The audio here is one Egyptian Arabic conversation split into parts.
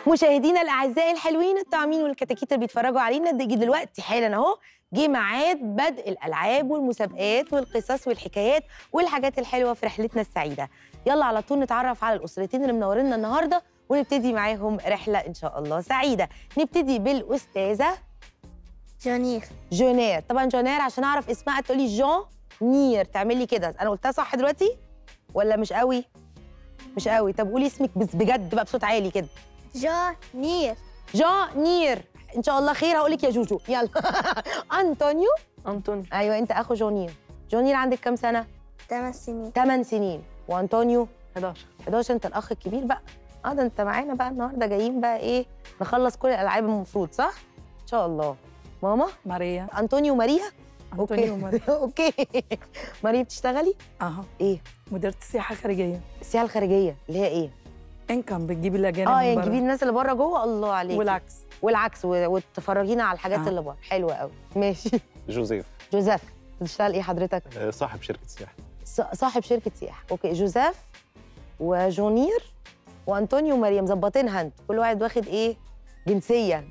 مشاهدينا الاعزاء الحلوين الطعمين والكتاكيت اللي بيتفرجوا علينا دي دلوقتي حالا اهو جه ميعاد بدء الالعاب والمسابقات والقصص والحكايات والحاجات الحلوه في رحلتنا السعيده يلا على طول نتعرف على الاسرتين اللي منورينا النهارده ونبتدي معاهم رحله ان شاء الله سعيده نبتدي بالاستاذه جونير جونير طبعا جونير عشان اعرف اسمها تقولي جون نير تعمل لي كده انا قلتها صح دلوقتي ولا مش قوي مش قوي طب قولي اسمك بس بجد بقى بصوت عالي كده جونير جون نير ان شاء الله خير هقول لك يا جوجو يلا انطونيو أنطوني ايوه انت اخو جونير جونير عندك كام سنه 8 سنين 8 سنين وانطونيو 11 11 انت الاخ الكبير بقى اه ده انت معانا بقى النهارده جايين بقى ايه نخلص كل الالعاب المفروض صح ان شاء الله ماما ماريا انطونيو وماريا أنطوني وماريا اوكي ماريا بتشتغلي أها ايه مديرة السياحة الخارجية السياحه الخارجيه اللي هي ايه إنكم بتجيبي الأجانب اه من يعني برا. تجيبي الناس اللي بره جوه الله عليك والعكس والعكس و- وتفرجينا على الحاجات آه. اللي بره حلوه قوي ماشي جوزيف جوزيف بتشتغل ايه حضرتك آه، صاحب شركة سياحة ص- صاحب شركه سياحه اوكي جوزيف وجونير وانطونيو وماريا مظبطينها انتوا كل واحد واخد ايه جنسيه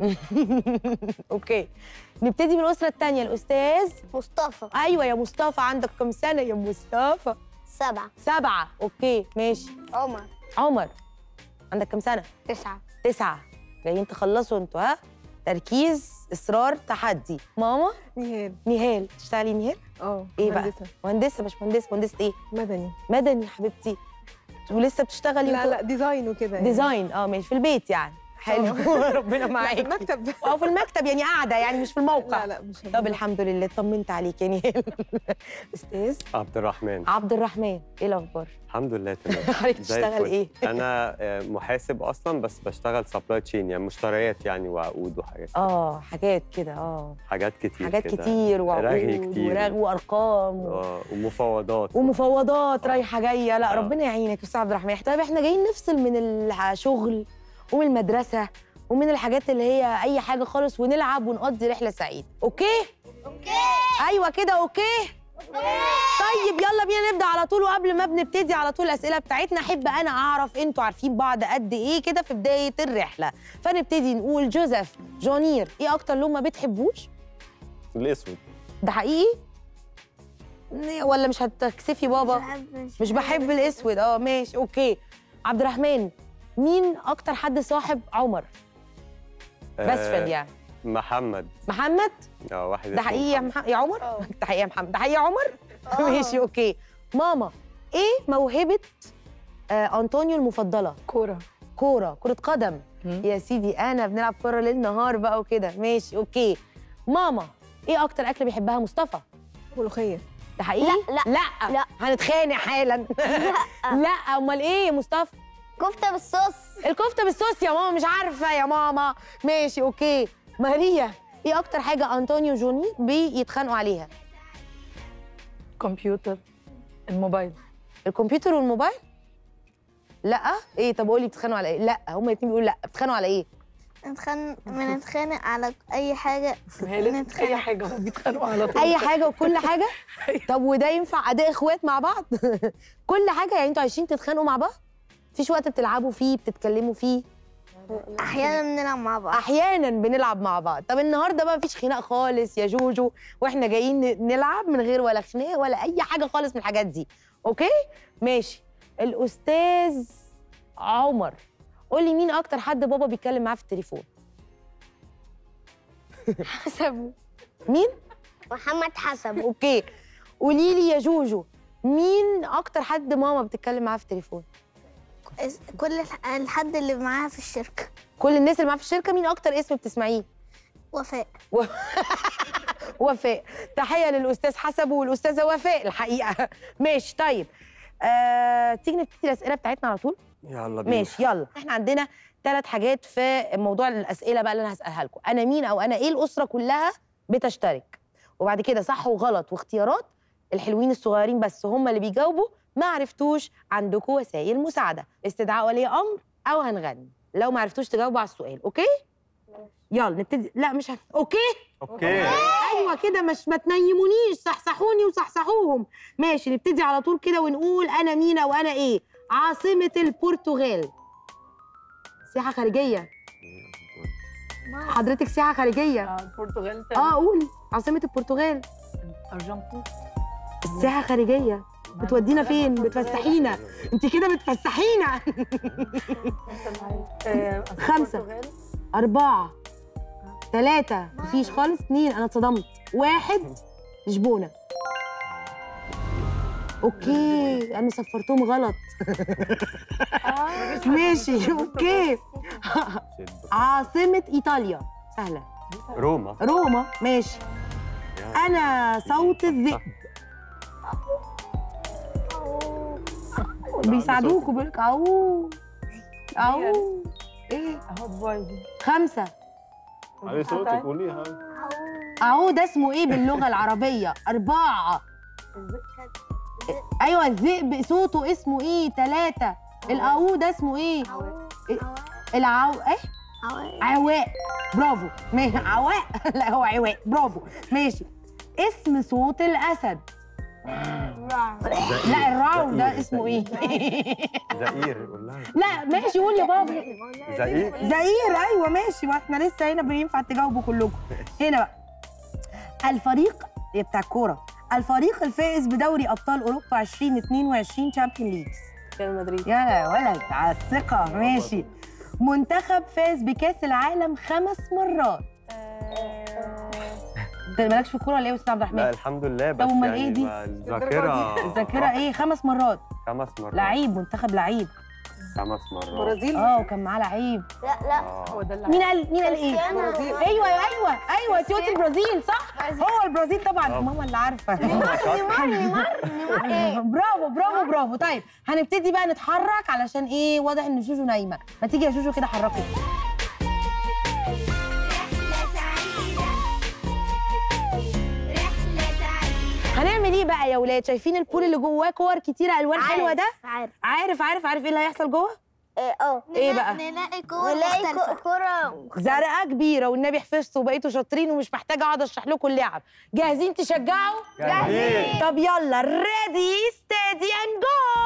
اوكي نبتدي من الاسره الثانيه الاستاذ مصطفى ايوه يا مصطفى عندك كم سنه يا مصطفى سبعة سبعه اوكي ماشي عمر عمر عندك كم سنه تسعة تسعه جايين تخلصوا انتوا ها تركيز اصرار تحدي ماما نهال نهال تشتغلي نهال اه إيه بقى؟ مهندسة. مهندسه مش مهندسه مهندسه ايه مدني مدني حبيبتي ولسه بتشتغلي لا وكده؟ لا ديزاين وكده يعني. ديزاين اه ماشي في البيت يعني حلو ربنا لا في معاكي المكتب اه في المكتب يعني قاعده يعني مش في الموقع لا لا مش طب الحمد لله طمنت عليك يا نهال استاذ عبد الرحمن عبد الرحمن ايه الاخبار الحمد لله تمام حضرتك زي بتشتغل الفل. ايه انا آه، محاسب اصلا بس بشتغل سبلاي تشين يعني مشتريات يعني وعقود وحاجات اه حاجات كده اه حاجات كتير حاجات كده. كتير وعقود رغي كتير. ورغي وارقام و... اه ومفاوضات ومفاوضات رايحه جايه لا آه. ربنا يعينك يا استاذ عبد الرحمن طيب احنا جايين نفصل من الشغل ومن المدرسه ومن الحاجات اللي هي اي حاجه خالص ونلعب ونقضي رحله سعيده اوكي اوكي ايوه كده اوكي طيب يلا بينا نبدا على طول وقبل ما بنبتدي على طول الاسئله بتاعتنا احب انا اعرف انتوا عارفين بعض قد ايه كده في بدايه الرحله فنبتدي نقول جوزيف جونير ايه اكتر لون ما بتحبوش الاسود ده حقيقي ولا مش هتكسفي بابا مش بحب الاسود اه ماشي اوكي عبد الرحمن مين اكتر حد صاحب عمر بس فريند يعني محمد محمد اه واحد ده اسمه حقيقي يا, محمد. مح... يا عمر ده حقيقي يا محمد ده حقيقي يا عمر ماشي اوكي ماما ايه موهبه آه انطونيو المفضله كورة كوره كره قدم مم. يا سيدي انا بنلعب كوره ليل نهار بقى وكده ماشي اوكي ماما ايه اكتر اكل بيحبها مصطفى ملوخية ده حقيقي لا، لا، لا لا. هنتخانق حالا لا امال ايه يا مصطفى كفتة بالصوص الكفته بالصوص يا ماما مش عارفه يا ماما ماشي اوكي ماريا ايه اكتر حاجه انطونيو جوني بيتخانقوا عليها كمبيوتر الموبايل الكمبيوتر والموبايل لا ايه طب قولي بتتخانقوا على ايه لا هما الاثنين بيقولوا لا بتتخانقوا على ايه نتخانق بنتخانق على أي حاجة هي لازم أي حاجة هم بيتخانقوا على طول اي حاجه وكل حاجه طب وده ينفع اداء اخوات مع بعض كل حاجه يعني انتوا عايشين تتخانقوا مع بعض مفيش وقت بتلعبوا فيه بتتكلموا فيه أحيانا بنلعب مع بعض احيانا بنلعب مع بعض طب النهارده بقى مفيش خناق خالص يا جوجو واحنا جايين ن- نلعب من غير ولا خناق ولا اي حاجه خالص من الحاجات دي اوكي ماشي الاستاذ عمر قولي مين اكتر حد بابا بيتكلم معاه في التليفون حسب مين محمد حسب اوكي قولي لي يا جوجو مين اكتر حد ماما بتتكلم معاه في التليفون كل الح- الحد اللي معاها في الشركة كل الناس اللي معاه في الشركه مين اكتر اسم بتسمعيه وفاء وفاء تحيه للاستاذ حسب والاستاذه وفاء الحقيقه ماشي طيب آه، تيجي نبتدي الاسئله بتاعتنا على طول يلا بينا ماشي يلا احنا عندنا ثلاث حاجات في موضوع الاسئله بقى اللي انا هسالها لكم انا مين او انا ايه الاسره كلها بتشترك وبعد كده صح وغلط واختيارات الحلوين الصغيرين بس هم اللي بيجاوبوا ما عرفتوش عندكم وسائل مساعده استدعاء ولي امر او هنغني لو ما عرفتوش تجاوبوا على السؤال اوكي يلا نبتدي لا مش هن... اوكي اوكي ايوه كده مش ما تنيمونيش صحصحوني وصحصحوهم ماشي نبتدي على طول كده ونقول انا مين وانا ايه عاصمه البرتغال سياحه خارجيه حضرتك سياحه خارجيه آه، البرتغال اه قولي عاصمه البرتغال ارجنتين السياحه خارجيه بتودينا فين بتفسحينا انت كده بتفسحينا آه، خمسة. البرتغال. أربعة ثلاثة مفيش خالص اتنين أنا اتصدمت واحد لشبونة أوكي أنا صفرتهم غلط ماشي أوكي عاصمة إيطاليا سهلة روما روما ماشي أنا صوت الذئب بيساعدوكوا بيقولوا لك أو أو إيه اهو باي خمسة علي صوتك قوليها أهو ده اسمه إيه باللغة العربية أربعة أيوة الذئب صوته اسمه إيه تلاتة الأهو ده اسمه إيه العو إيه عواء برافو ماشي عواء لا هو عواء برافو ماشي اسم صوت الأسد لا الراو ده اسمه إيه زئير قول لها لا ماشي قول يا بابا زئير زئير ايوه ماشي ما احنا لسه هنا بينفع تجاوبوا كلكم هنا بقى الفريق إيه بتاع الكوره الفريق الفائز بدوري ابطال اوروبا 2022 تشامبيون ليجز ريال مدريد يا ولد على الثقه ماشي منتخب فاز بكاس العالم خمس مرات انت مالكش في الكوره ولا ايه يا استاذ عبد لا الرحمن الحمد لله بس أمال يعني إيه دي؟ ما الذاكرة الذاكره ايه خمس مرات خمس مرات لعيب منتخب لعيب خمس مرات برازيل اه وكان معاه لعيب لا لا آه. هو ده اللي مين قال مين قال ايه برازيل. ايوه ايوه ايوه انت قلتي البرازيل صح هو البرازيل طبعا برافو. ماما اللي عارفه نيمار نيمار نيمار ايه برافو برافو برافو طيب هنبتدي بقى نتحرك علشان ايه واضح ان جوجو نايمه ما تيجي يا جوجو كده حركي هنعمل ايه بقى يا ولاد شايفين البول اللي جواه كور كتيره الوان حلوه ده عارف عارف عارف عارف ايه اللي هيحصل جوه ايه اه إيه بقى؟ نلاقي كورة نلاقي كورة زرقاء كبيره والنبي حفظتوا وبقيتوا شاطرين ومش محتاجه اقعد اشرح لكم اللعب جاهزين تشجعوا جاهزين. طب يلا ريدي ستيدي اند جو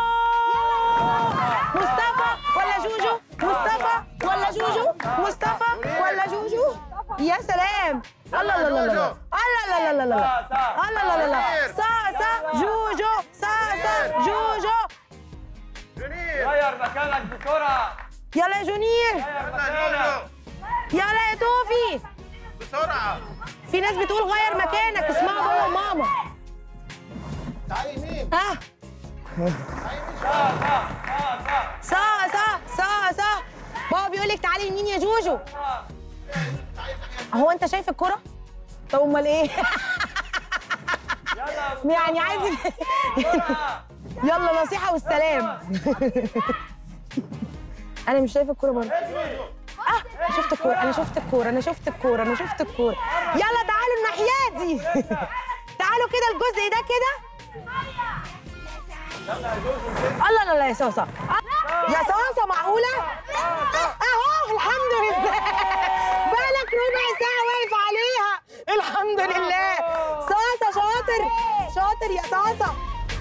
مصطفى ولا جوجو مصطفى ولا جوجو مصطفى ولا جوجو يا سلام الله الله الله الله الله الله الله الله الله الله الله الله صا صا جوجو صا صا جوجو غير مكانك بسرعة يلا يا جونير غير مكانك يلا يا توفي بسرعة في ناس بتقول غير مكانك اسمعوا بابا وماما تعالي يمين ها صا صا صا صا بابا بيقول لك تعالي يمين يا جوجو هو انت شايف الكرة؟ طب امال ايه؟ يعني عايز يلا نصيحة والسلام انا مش شايفه الكوره برضه اه انا شفت الكوره انا شفت الكوره انا شفت الكوره انا شفت الكوره يلا تعالوا الناحيه دي تعالوا كده الجزء ده كده الله لا لا يا صاصه آه، يا صاصه معقوله اهو الحمد لله بالك ربع ساعه واقف عليها الحمد لله صاصه شاطر شاطر يا صاصه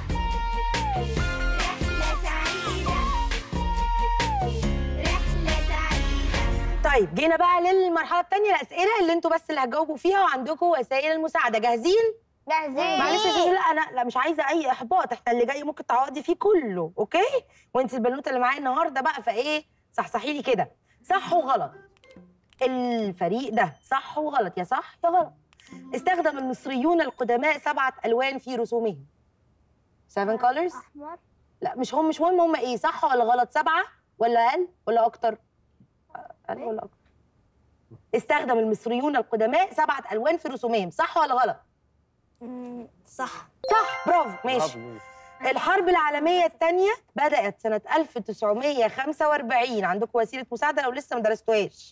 طيب جينا بقى للمرحله الثانيه الاسئله اللي انتوا بس اللي هتجاوبوا فيها وعندكم وسائل المساعده جاهزين جاهزين معلش يا جوجو لا انا لا مش عايزه اي احباط احنا اللي جاي ممكن تعوضي فيه كله اوكي وانت البنوته اللي معايا النهارده بقى فايه صحصحي لي كده صح وغلط الفريق ده صح وغلط يا صح يا غلط استخدم المصريون القدماء سبعه الوان في رسومهم seven colors احمر لا مش هم مش مهم هم ايه صح ولا غلط سبعه ولا اقل ولا اكتر اقل ولا اكتر استخدم المصريون القدماء سبعه الوان في رسومهم صح ولا غلط مم، صح صح برافو ماشي برافو. الحرب العالمية الثانية بدأت سنة 1945 عندكم وسيلة مساعدة لو لسه ما درستوهاش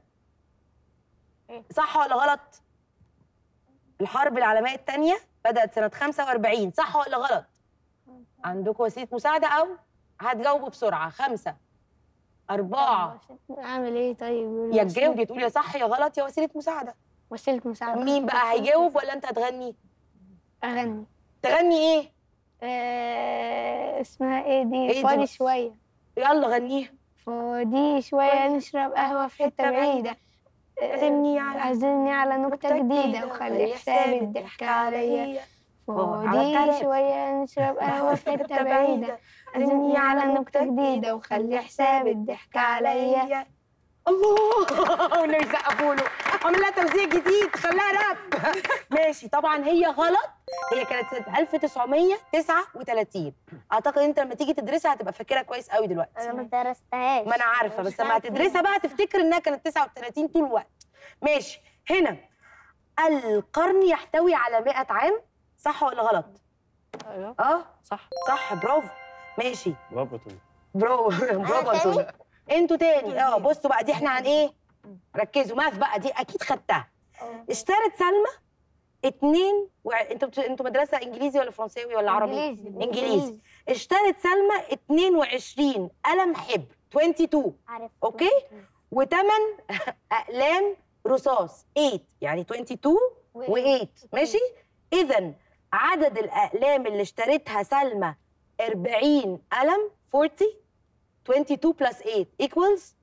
صح ولا غلط؟ الحرب العالمية الثانية بدأت سنة 45 صح ولا غلط؟ عندكم وسيلة مساعدة أو هتجاوبوا بسرعة خمسة أربعة اعمل ايه طيب يا تجاوب يا تقول يا صح يا غلط يا وسيلة مساعدة وسيلة مساعدة مين بقى هيجاوب ولا أنت هتغني؟ اغني تغني إيه؟ آه، اسمها ايه دي إيه دي فاني بقى؟ شوية يلا غنيها فاضي شوية نشرب قهوة في حتة بعيدة عزمني على عزمني على نكتة جديدة وخلي حسابي الضحك عليا فاضي شوية نشرب قهوة في حتة بعيدة عزمني على نكتة جديدة وخلي حسابي الضحك عليا الله والنبي سقفوا له عامل لها توزيع جديد خلاها راب ماشي طبعا هي غلط هي كانت سنه 1939 اعتقد انت لما تيجي تدرسها هتبقى فاكرها كويس قوي دلوقتي أنا ما درستهاش ما انا عارفه بس لما هتدرسها بقى تفتكر انها كانت 39 طول الوقت ماشي هنا القرن يحتوي على 100 عام صح ولا غلط ايوه اه صح صح برافو ماشي برافو تومي برافو برافو انتوا انتوا تاني اه بصوا بقى دي احنا عن ايه ركزوا ماث بقى دي اكيد خدتها اشترت سلمى اتنين و... انتوا بت... انتوا مدرسه انجليزي ولا فرنساوي ولا عربي إنجليزي. انجليزي اشترت سلمى 22 قلم حبر 22 عارف اوكي وثمان اقلام رصاص 8 يعني 22 و8 ماشي اذا عدد الاقلام اللي اشترتها سلمى 40 قلم 40 22 بلس 8 equals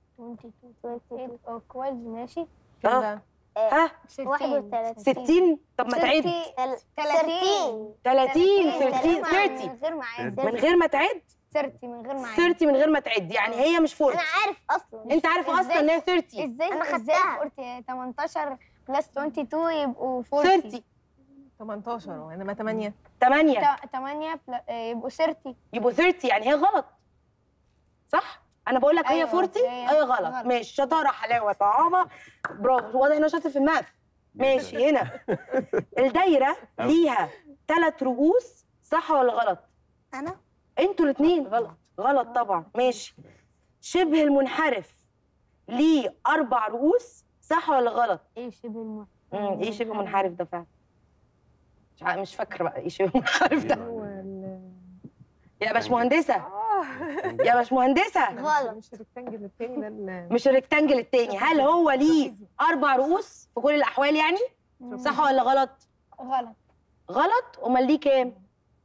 22 ماشي اه ها 31 60 طب ما تعد 30 30 30 30 من غير ما عايز من غير ما تعد 30 من غير ما عايز 30 من غير ما تعد يعني هي مش 40 انا عارف اصلا انت عارف اصلا ان هي 30 ازاي انا خدتها 18 بلس 22 يبقوا 40 30 18 اهو انما 8 8 8 يبقوا 30 يبقوا 30 يعني هي غلط صح انا بقول لك هي أيوة، 40 هي هي غلط غلط. ماشي شطاره حلاوه طعامه برافو واضح انه شاطر في الماث ماشي هنا الدايره ليها ثلاث رؤوس صح ولا غلط انا انتوا الاثنين غلط غلط طبعا ماشي شبه المنحرف ليه اربع رؤوس صح ولا غلط ايه شبه المحيط امم ايه شبه منحرف ده فعلا مش ع- مش فاكره بقى ايه شبه منحرف ده هو ال- يا باشمهندسه يا باشمهندسه غلط مش الريكتانجل التاني ده ال- مش الريكتانجل التاني هل هو ليه اربع رؤوس في كل الاحوال يعني صح ولا غلط غلط غلط امال ليه كام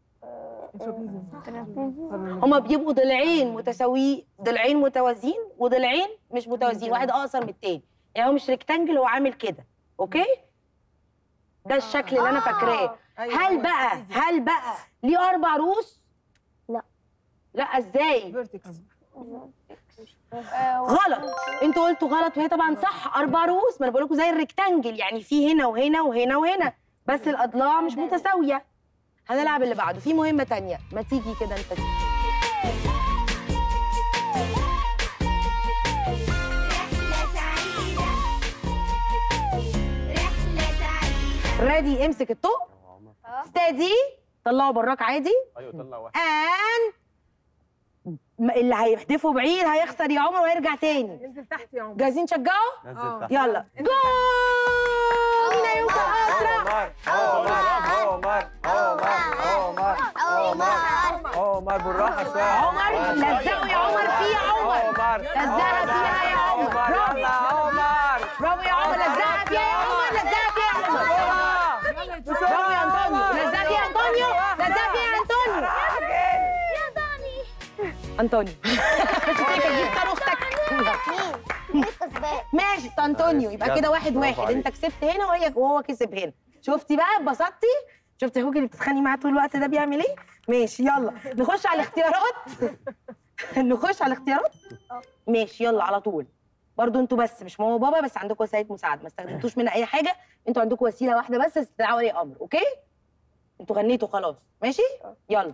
الترابيزي. هما بيبقوا ضلعين متساويين ضلعين متوازيين وضلعين مش متوازيين واحد اقصر من التاني يعني هو مش ريكتانجل هو عامل كده اوكي ده الشكل اللي انا فاكراه أيوة، هل هو بقى الترابيزي. هل بقى ليه اربع رؤوس لا. لا ازاي فيرتكس غلط انتوا قلتوا غلط وهي طبعا صح اربع رؤوس ما انا بقول لكم زي الريكتانجل يعني في هنا وهنا وهنا وهنا بس الاضلاع مش متساويه هنلعب اللي بعده في مهمه تانية ما تيجي كده انت تيجي. رحلة سعيدة رحلة سعيدة ريدي امسك الطوق ستادي طلعه براك عادي ايوه طلع واحد ان اللي هيحدفه بعيد هيخسر يا عمر ويرجع تاني انزل تحت يا عمر جاهزين تشجعوا آه. نزل تحت يلا جو مين هيوصل اسرع عمر عمر عمر عمر عمر عمر بالراحه شويه عمر لزقوا يا عمر فيه يا عمر عمر لزقها فيها يا عمر برافو يلا عمر برافو يا عمر لزقها فيها يا عمر لزقها فيها يا عمر برافو يا انطونيو لزقها فيها يا انطونيو لزقها فيها يا انطونيو يا داني انطونيو شكلك جبت اختك مين الكسبان ماشي انطونيو يبقى يلا، كده واحد برافو واحد عليك. انت كسبت هنا وهي وهو كسب هنا شفتي بقى اتبسطتي شفتي اخوك اللي بتتخانقي معاه طول الوقت ده بيعمل ايه ماشي يلا نخش على الاختيارات نخش على الاختيارات ماشي يلا على طول برضو انتوا بس مش ماما وبابا بس عندكم وسائل مساعده ما استخدمتوش منها اي حاجه انتوا عندكم وسيله واحده بس استدعاء ولي امر اوكي انتوا غنيتوا خلاص ماشي يلا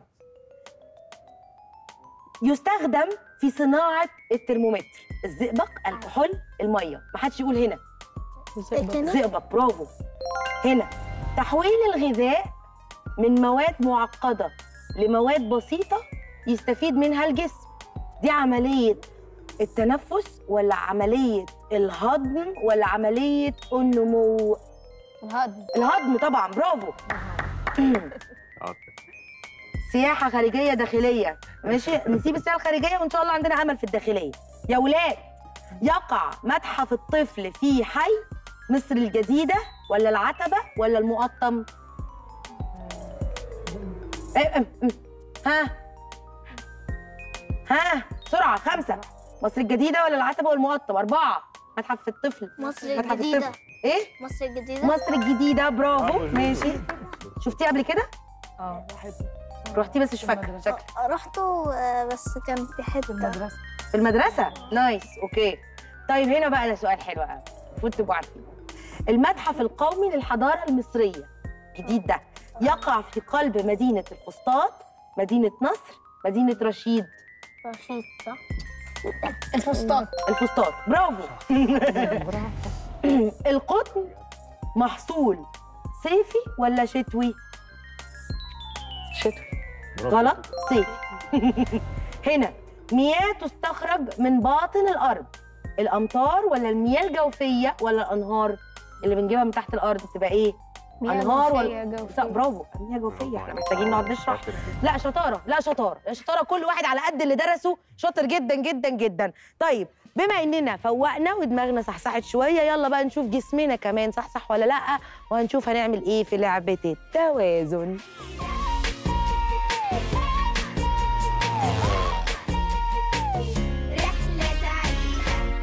يستخدم في صناعه الترمومتر الزئبق الكحول الميه ما حدش يقول هنا زئبق برافو هنا تحويل الغذاء من مواد معقده لمواد بسيطه يستفيد منها الجسم دي عمليه التنفس ولا عمليه الهضم ولا عمليه النمو الهضم الهضم طبعا برافو آه. سياحه خارجيه داخليه ماشي نسيب السياحه الخارجيه وان شاء الله عندنا امل في الداخليه يا ولاد يقع متحف الطفل في حي مصر الجديده ولا العتبه ولا المقطم إيه، أم، أم. ها ها بسرعه خمسه مصر الجديده ولا العتبه والمقطم اربعه متحف الطفل مصر متحف الجديدة الطفل ايه مصر الجديدة مصر الجديده برافو برافو. ماشي شفتيه قبل كده اه واحد رحتي بس مش فاكره المدرسة. شكلك رحته آه، بس كان في في حتة المدرسه في المدرسه نايس اوكي طيب هنا بقى ده سؤال حلو قوي المفروض تبقوا عارفين المتحف القومي للحضاره المصريه الجديد ده يقع في قلب مدينه الفسطاط مدينه نصر مدينه رشيد رشيد صح؟ الفسطاط الفسطاط برافو القطن محصول صيفي ولا شتوي شتوي غلط صيفي هنا مياه تستخرج من باطن الارض الامطار ولا المياه الجوفيه ولا الانهار اللي بنجيبها من تحت الارض بتبقى ايه أنهار ولا- لا برافو مياه جوفيه احنا محتاجين نقعد نشرح لا شطاره لا شطاره لا شطاره كل واحد على قد اللي درسه شاطر جدا جدا جدا طيب بما اننا فوقنا ودماغنا صحصحت شويه يلا بقى نشوف جسمنا كمان صحصح ولا لا وهنشوف هنعمل ايه في لعبه التوازن رحلة سعيدة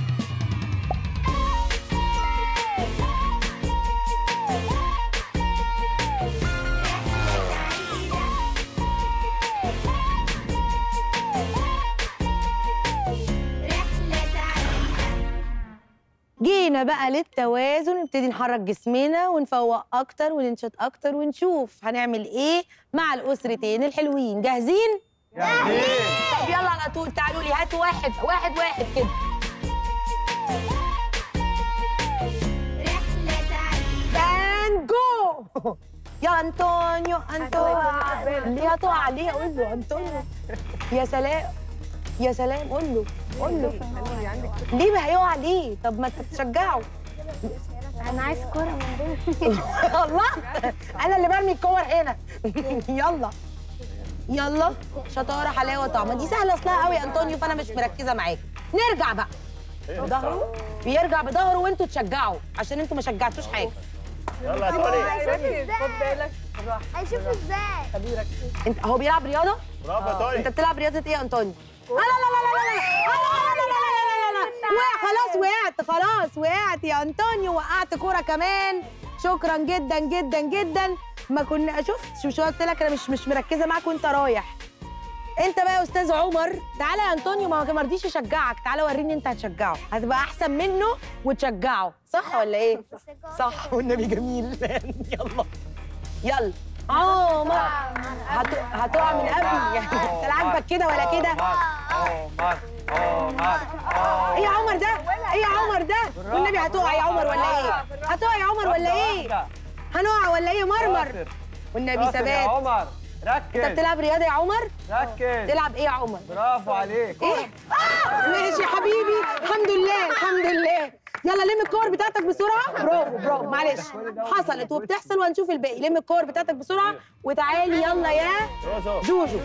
رحلة سعيدة جينا بقى للتوازن نبتدي نحرك جسمنا ونفوق اكتر وننشط اكتر ونشوف هنعمل ايه مع الاسرتين الحلوين جاهزين طب يلا على طول تعالوا لي هاتوا واحد واحد واحد كده رحلة سعيدة اند جو يا انطونيو انطونيو ليه هتقع ليه قول له انطونيو يا سلام يا سلام قول له قول له خلي عندك ليه ما هيقع ليه طب ما انت تشجعه أنا عايز كورة من دول الله انا اللي برمي الكور هنا يلا يلا شطاره حلاوه طعمه دي سهله اصلها قوي يا انطونيو فانا مش مركزه معاك نرجع بقى بظهره بيرجع بظهره وانتوا تشجعوا عشان انتوا ما شجعتوش حاجه يلا يا توني ركز خد بالك بالراحه هيشوف ازاي خليه يركز انت هو بيلعب رياضه برافو يا انت توني بتلعب رياضه ايه يا انطونيو لا لا لا لا لا لا لا لا لا لا لا لا وقع خلاص وقعت خلاص وقعت يا انطونيو وقعت كوره كمان شكرا جدا جدا جدا ما كنا شفت شو شو قلت لك انا مش مش مركزه معاك وانت رايح انت بقى يا استاذ عمر تعالى يا انطونيو ما ما رضيش يشجعك تعالى وريني انت هتشجعه هتبقى احسن منه وتشجعه صح ولا ايه صح والنبي جميل يلا يلا عمر هت- هتقع من قبل يعني انت لا عاجبك كده ولا كده عمر عمر ايه يا عمر ده ايه يا عمر ده والنبي هتقع يا عمر ولا ايه هتقع يا عمر ولا ايه هنقع ولا ايه مرمر والنبي يا ثبات عمر انت ركز بتلعب رياضه يا عمر ركز تلعب ايه يا عمر برافو عليك ايه آه! ماشي يا حبيبي الحمد لله الحمد لله يلا لم الكور بتاعتك بسرعه برافو برافو معلش حصلت وبتحصل وهنشوف الباقي لم الكور بتاعتك بسرعه وتعالي يلا يا روزو جوجو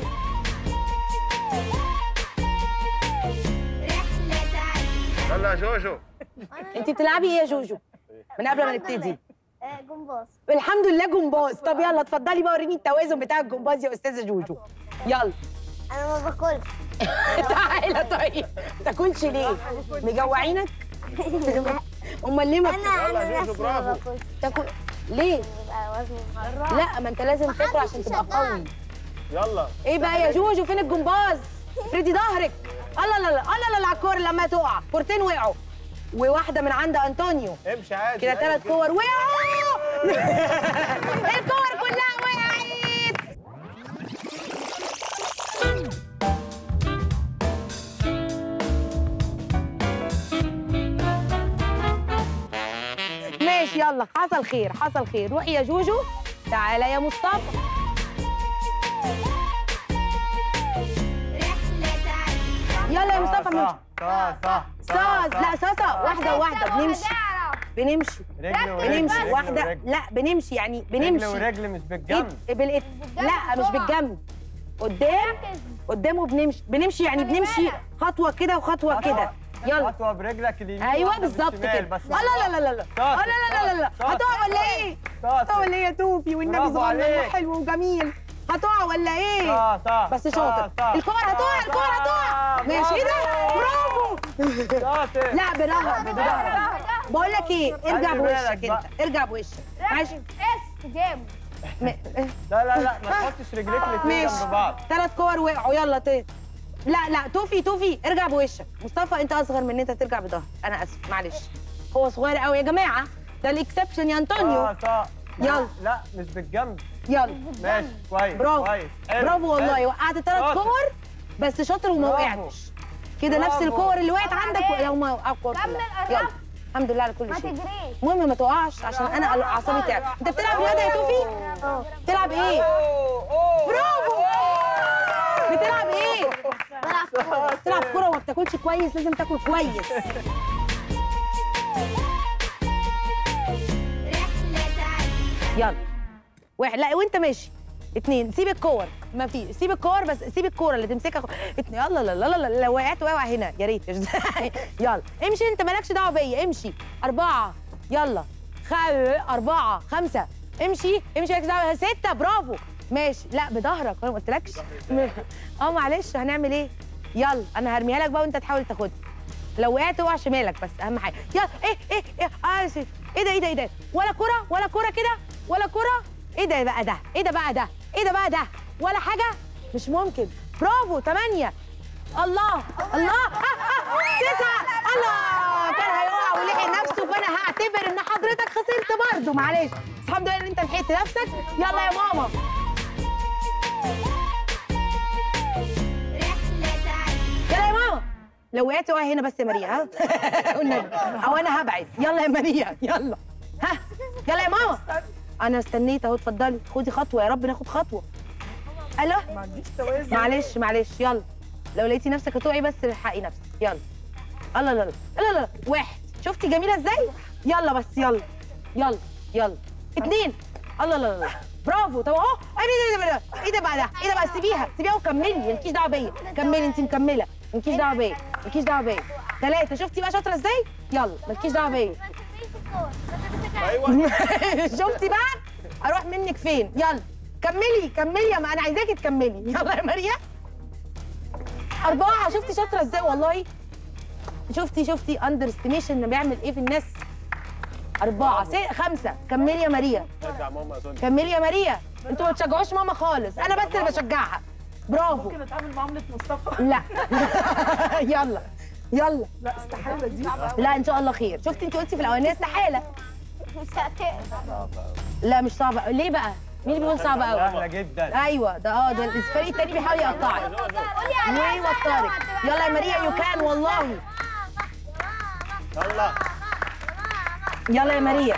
رحلة سعيدة يلا يا جوجو انت بتلعبي ايه يا جوجو من قبل ما نبتدي جمباز الحمد لله جمباز طب يلا اتفضلي بقى وريني التوازن بتاع الجمباز يا استاذه جوجو يلا أنا ما باكلش تعالى طيب ما تاكلش ليه مجوعينك امال ليه ما بت- أنا يلا يا أنا جوجو، نفسي ما برافو. باكلش تاكل ليه بيبقى وزني صغير لا ما انت لازم تاكل عشان تبقى قوي يلا ايه بقى يا جوجو فين الجمباز افردي ظهرك الله لا لا الله لا لا على الكور لما تقع كورتين وقعوا وواحده من عند انطونيو امشي عادي كده أيوة ثلاث كور وقعوا الكور كلها وقعت ماشي يلا حصل خير حصل خير روحي يا جوجو تعالى يا مصطفى رحلة سعيدة يلا يا مصطفى صح ماشي صح صح صاص لا صاصة واحدة واحدة بنمشي بنمشي رجل ورجل بنمشي رجل واحدة ورجل. لا بنمشي يعني رجل بنمشي ورجل مش بالجنب ايد بالإيد لا مش بالجنب قدام قدام وبنمشي بنمشي يعني بنمشي خطوة كده وخطوة كده يلا خطوه برجلك اليمين ايوه واحدة بالظبط بالشمال، كده بس لا لا لا لا لا شاطر، لا لا لا لا لا شاطر. هتقع ولا ايه؟ هتقع شاطر ولا ايه يا توفي والنبي برافو صغنن عليك. وحلو وجميل هتقع ولا ايه؟ صح صح بس صح، شاطر صح. الكور هتقع الكور هتقع صح، ماشي ايه ده؟ برافو. برافو شاطر لا بظهرك بظهرك بقول لك ايه ارجع خلي بالك بوشك بقى. انت ارجع بوشك ماشي اس جيم م- لا لا لا ما تحطش رجليك الاثنين ماشي جنب بعض ثلاث كور وقعوا يلا ت... لا لا توفي توفي ارجع بوشك مصطفى انت اصغر من ان انت ترجع بظهر انا اسف معلش هو صغير قوي يا جماعه ده الاكسبشن يا انطونيو اه صح يلا. لا مش بالجنب يلا ماشي كويس برافو كويس حلو، برافو والله حلو. وقعت ثلاث شاطر. كور بس شاطر وما برافو. وقعتش كده نفس برافو. الكور اللي وقعت عندك لو ما وقعت كور كمل كلها. قربت. يلا الحمد لله على كل ما شيء تجريش المهم ما تقعش عشان انا اعصابي تعب انت بتلعب رياضه يا توفي بتلعب ايه أوه، أوه. برافو بتلعب ايه بتلعب كوره وما بتاكلش كويس لازم تاكل كويس رحلة سعيدة يلا واحد لا وانت ماشي اتنين سيب الكور ما في سيب الكور بس سيب الكوره اللي تمسكها خ- اتنين يلا لا لا لا لا لو وقعت وقع هنا يا ريت يلا امشي انت مالكش دعوه بيا امشي اربعه يلا خ... اربعه خمسه امشي امشي مالكش دعوه سته برافو ماشي لا بظهرك انا ما قلتلكش اه معلش هنعمل ايه يلا انا هرميها لك بقى وانت تحاول تاخدها لو وقعت اوعى شمالك بس اهم حاجه يلا ايه ايه ايه اه سي- ايه ده ايه ده ايه ده ولا كره ولا كره كده ولا كره ايه ده بقى ده ايه ده بقى ده ايه ده بقى ده ولا حاجه مش ممكن برافو ثمانية الله الله آه آه تسعة الله كان هيقع ولحق نفسه فانا هعتبر ان حضرتك خسرت برضه معلش بس الحمد لله ان انت لحقت نفسك يلا يا ماما رحلة سعيدة يلا يا ماما لو وقعت اوعي هنا بس يا ماريا ها والنبي. او انا هبعد يلا يا ماريا يلا ها يلا يا ماما انا استنيت اهو اتفضلي خدي خطوه يا رب ناخد خطوه الو ما عنديش توازن معلش معلش يلا لو لقيتي نفسك هتقعي بس الحقي نفسك يلا الله لا لا لا لا واحد شفتي جميله ازاي يلا بس يلا يلا يلا اتنين الله لا لا لا برافو طب اهو ايه ده ده ده ايه ده بقى ده ايه ده بقى سيبيها سيبيها وكملي مالكيش دعوه بيا كملي انت مكمله مالكيش دعوه بيا مالكيش دعوه بيا ثلاثه شفتي بقى شاطره ازاي يلا مالكيش دعوه بيا ايوه شفتي بقى اروح منك فين يلا كملي كملي يا ما انا عايزاكي تكملي يلا يا مريم أربعة شفتي شاطرة ازاي والله شفتي شفتي اندر استيميشن بيعمل ايه في الناس أربعة ست خمسة كملي يا ماريا ارجع ماما اظن كملي يا ماريا انتوا ما بتشجعوش ماما خالص انا بس اللي بشجعها برافو ممكن اتعامل معامله مصطفى لا يلا يلا لا استحاله دي لا ان شاء الله خير شفتي انت قلتي في الاولانيه استحاله مش هتقدر لا مش صعبه ليه بقى مين اللي بيقول صعبه قوي سهله جدا ايوه ده اه ده الفريق التاني بيحاول يقطعك ويوترك يلا يا ماريا يو كان والله يلا يلا يا ماريا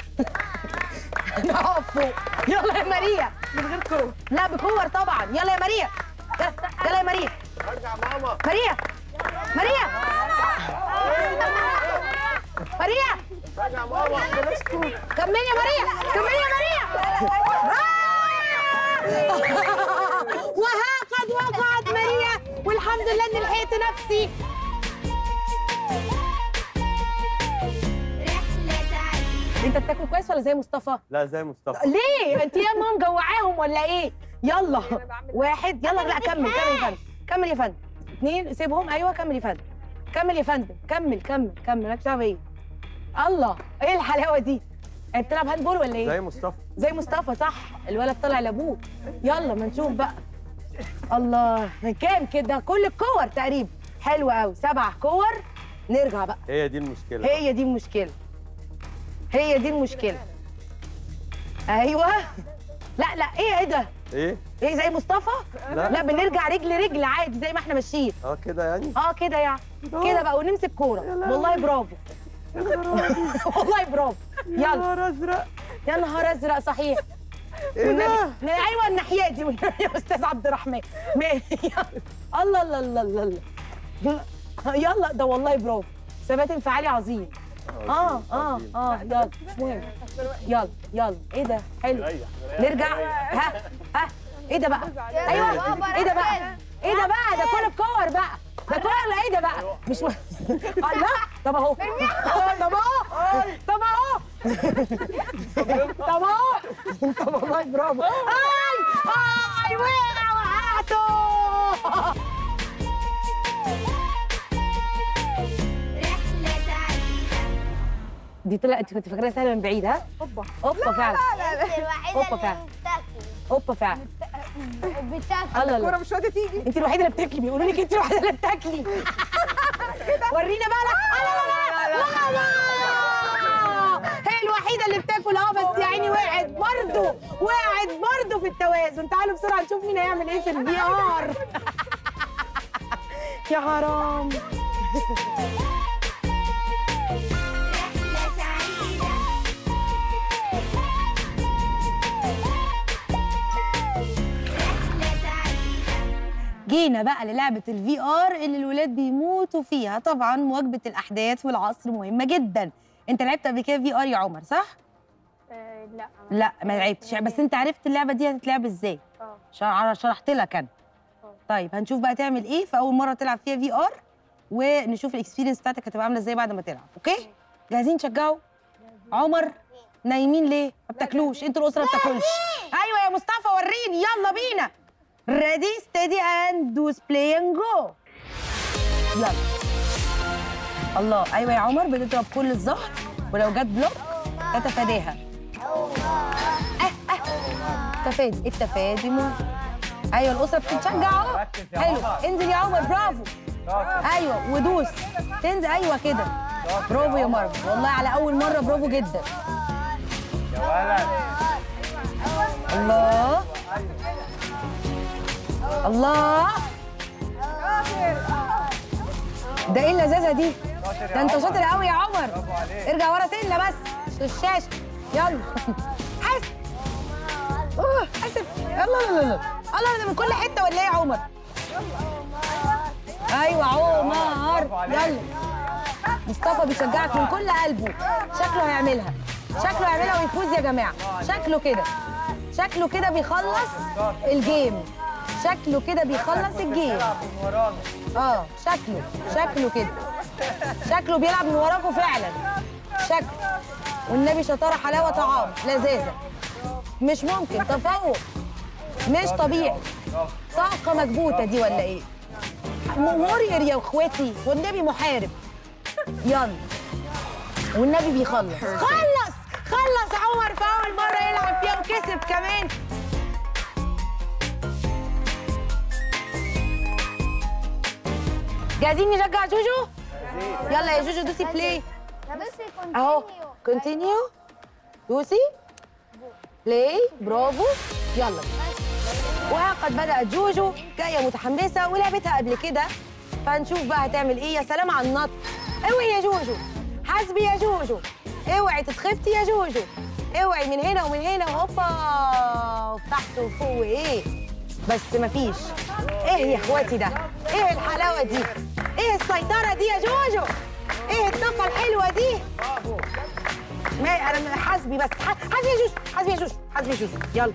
نقف فوق يلا يا ماريا من غير كوره لا بكور طبعا يلا يا ماريا يلا- يلا يا ماريا ارجع ماما ماريا ماريا ماريا ارجع ماما كملي يا ماريا كملي يا ماريا آه! وها قد وقعت ماريا والحمد لله اني لحقت نفسي رحلة سعيدة انت بتاكل كويس ولا زي مصطفى لا زي مصطفى ليه انت يا مام جوعاهم ولا ايه يلا واحد يلا لا كمل كمل يا فندم كمل يا فندم اثنين سيبهم ايوه كمل يا فندم كمل يا فندم كمل كمل كمل مالكش دعوه ايه الله ايه الحلاوه دي انت بتلعب هاند بول ولا ايه زي مصطفى زي مصطفى صح الولد طلع لابوه يلا ما نشوف بقى الله كام كده كل الكور تقريبا حلو قوي سبع كور نرجع بقى هي دي المشكله هي دي المشكله هي دي المشكله ايوه لا لا ايه ايه ده ايه ايه زي مصطفى لا. لا بنرجع رجل رجل عادي زي ما احنا ماشيين اه كده يعني اه كده يعني كده بقى ونمسك كوره والله برافو والله برافو يلا نهار ازرق يا نهار ازرق صحيح ايه والنبي ده لا، ايوه الناحيه دي والنبي يا استاذ عبد الرحمن ماشي يلا. الله الله الله الله الله يلا ده والله برافو ثبات انفعالي عظيم اه اه اه يلا مش مهم يلا يلا ايه ده حلو ريح نرجع ها ها ايه ده بقى ايوه ايه ده بقى ايه ده بقى ده كل الكور بقى ده كل ولا ايه ده بقى مش م... الله طب اهو طب اهو طب اهو طب اهو طب والله برافو اي اي وقع وقعته دي طلعت انت كنت فاكراها سهله من بعيد ها اوبا اوبا فعلا انت الوحيده أوبا فعلا. اوبا فعلا بتاكل الله الكوره الله مش راضيه تيجي انت الوحيده اللي بتاكلي بيقولوا لك انت الوحيده اللي بتاكلي ورينا بقى لا لا لا لا لا هي الوحيده اللي بتاكل اه بس يا عيني وقعت برضه وقعت برضه في التوازن تعالوا بسرعه نشوف مين هيعمل ايه في الفي ار يا حرام رحلة سعيدة رحلة سعيدة جينا بقى للعبة الفي ار اللي الولاد بيموتوا فيها طبعا مواكبة الأحداث والعصر مهمة جدا أنت لعبت قبل كده في ار يا عمر صح؟ لا لا ما لعبتش بس أنت عرفت اللعبة دي هتتلعب إزاي؟ اه. شرح- شرحت لك أنا اه. طيب هنشوف بقى تعمل إيه في أول مرة تلعب فيها في ار ونشوف الإكسبيرينس بتاعتك هتبقى عاملة إزاي بعد ما تلعب أوكي؟ جاهزين تشجعوا؟ عمر نايمين ليه؟ ما بتاكلوش انتوا الأسرة ما بتاكلش أيوه يا مصطفى وريني يلا بينا ريدي ستيدي اند دوز بلاي اند جو يلا الله ايوه يا عمر بتضرب كل الظهر ولو جت بلوك تتفاداها تفادي التفادي مهم ايوه الاسره بتتشجع اهو ركز يا حلو عمر. انزل يا عمر برافو شاطر ايوه ودوس تنزل ايوه كده برافو يا مروه والله على اول مره برافو جدا يا ولد الله الله ده ايه اللذاذه دي شاطر يا ده انت عمر. شاطر قوي يا عمر برافو عليك ارجع ورا سنه بس في الشاشه يلا حاسب أوه، حاسب يلا يلا يلا الله ده من كل حته ولا ايه يا عمر ايوه عمر برافو عليك. يلا مصطفى بيشجعك من كل قلبه شكله هيعملها شكله هيعملها ويفوز يا جماعه شكله كده شكله كده بيخلص الجيم شكله كده بيخلص الجيم بتلعب من ورانا اه شكله شكله كده شكله بيلعب من وراكوا فعلا شكله والنبي شطاره حلاوه طعام لذاذه مش ممكن تفوق مش طبيعي طاقه مكبوته دي ولا ايه مورير يا اخواتي والنبي محارب يلا والنبي بيخلص خلص خلص عمر في اول مره يلعب فيها وكسب كمان جاهزين نشجع جوجو يلا يا جوجو دوسي بلاي بس اهو كونتينيو دوسي بلاي برافو يلا وقد بدأت جوجو جاية متحمسة ولعبتها قبل كده فهنشوف بقى هتعمل ايه يا سلام على النط اوعي يا جوجو حاسبي يا جوجو اوعي تتخفتي يا جوجو اوعي من هنا ومن هنا وهوبا وتحت وفوق وايه بس مفيش ايه يا اخواتي ده ايه الحلاوه دي ايه السيطره دي يا جوجو ايه الطاقه الحلوه دي ما انا حاسبي بس ح- حاسبي يا جوجو حاسبي يا جوجو حاسبي يا جوجو يلا